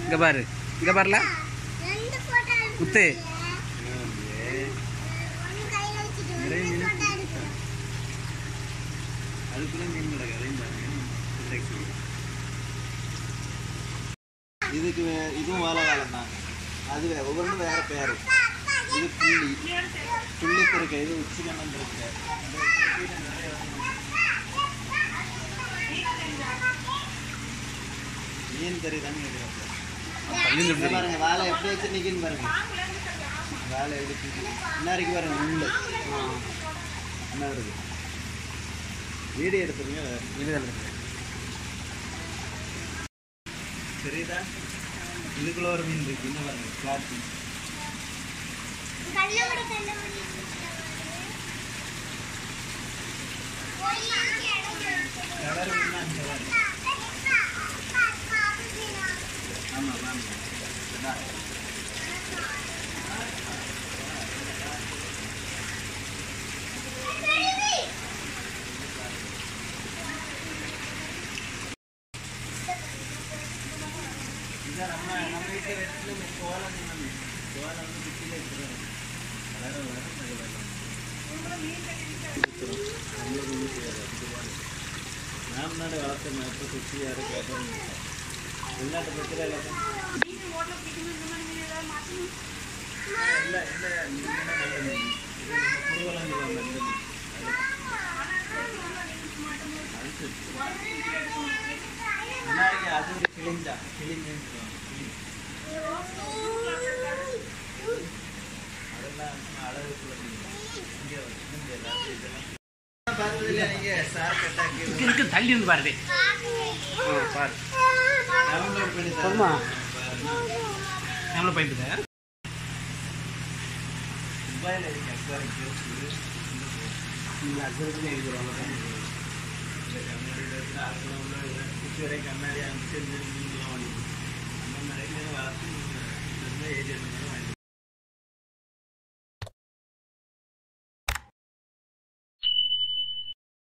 இங்கே பாரு இங்கே பாருல ரெண்டு போட்டோ முத்து ஒன்று கையில் வச்சுட்டு நிறைய ரெண்டு மீன் போட்டோ எடுக்கிறேன் அதுக்குள்ள மீன் கிடக்கு அதையும் பாருங்க இன்றைக்கு. இதுக்கு வே- இதுவும் வாழை காலம் தான் அது வே- ஒவ்வொன்றும் வேற பேர் இது புள்ளி புள்ளி திருக்க இது உச்சிகண்ணன் திருக்க மீன் தெரியுதான்னு கேட்குறாங்க பள்ளியில் இங்க பாருங்க வாழை எப்படி வச்சு நிற்கின்னு பாருங்க வாழை எப்படி நிக்குது. இன்னாருக்கு பாருங்க உண்டு என்ன வருது வீடியோ எடுத்துருங்க தெரியுதா இதுக்குள்ள ஒரு மீன் இருக்கு இன்னும் பாருங்க காட்டி கல்லூரி கல்லூரி போய் அங்கே இடம் கலர் மீன் அங்கே பாருங்க ஆமா வாங்க இந்தா. இதான் நம்ம நம்ம வீட்டில் வச்சு சோளம் மீன் சோளம் வந்து பிச்சில் எடுத்துருவோம் வளர வளர அது வளரும் நம்மளுக்கு ஒன்றும் செய்யாது அது வளரும். நாம் நாடு வளர்த்த எப்போ சுற்றியாக இருக்கு உள்நாட்டு பற்றில எல்லாத்தையும் இல்லை இல்லை இது நல்ல மீன் இது குருவலம் சொல்லுவாங்க இந்த மீன் அது சரி. முன்னாடி அது ஒரு கிளிஞ்சா கிளிஞ்சுன்னு சொல்லுவாங்க கிளி. அதெல்லாம் சும்மா அழகுக்குள்ள மீன். இங்க வந்து இங்க எல்லாத்தையும் இதெல்லாம் பார்த்தது இல்லையா நீங்க சார் கட்டாக்கி இருக்கு தள்ளி இருந்து பாருது ஆ பாரு டவுன்லோட் பண்ணி போதுமா? தரேன். எவ்வளோ பைப்பு துபாயில் இருக்கு அக்வாரியம் பேசுது இந்த அசுரத்தில் எழுதுறவங்க இந்த கண்ணாடியில் இருந்து அதுக்குள்ள உள்ள இதை சுற்றி வரை கண்ணாடி அமைச்சு இந்த மீன்லாம் வாங்கி அந்த மாதிரி வளர்த்து இந்த ஏரியா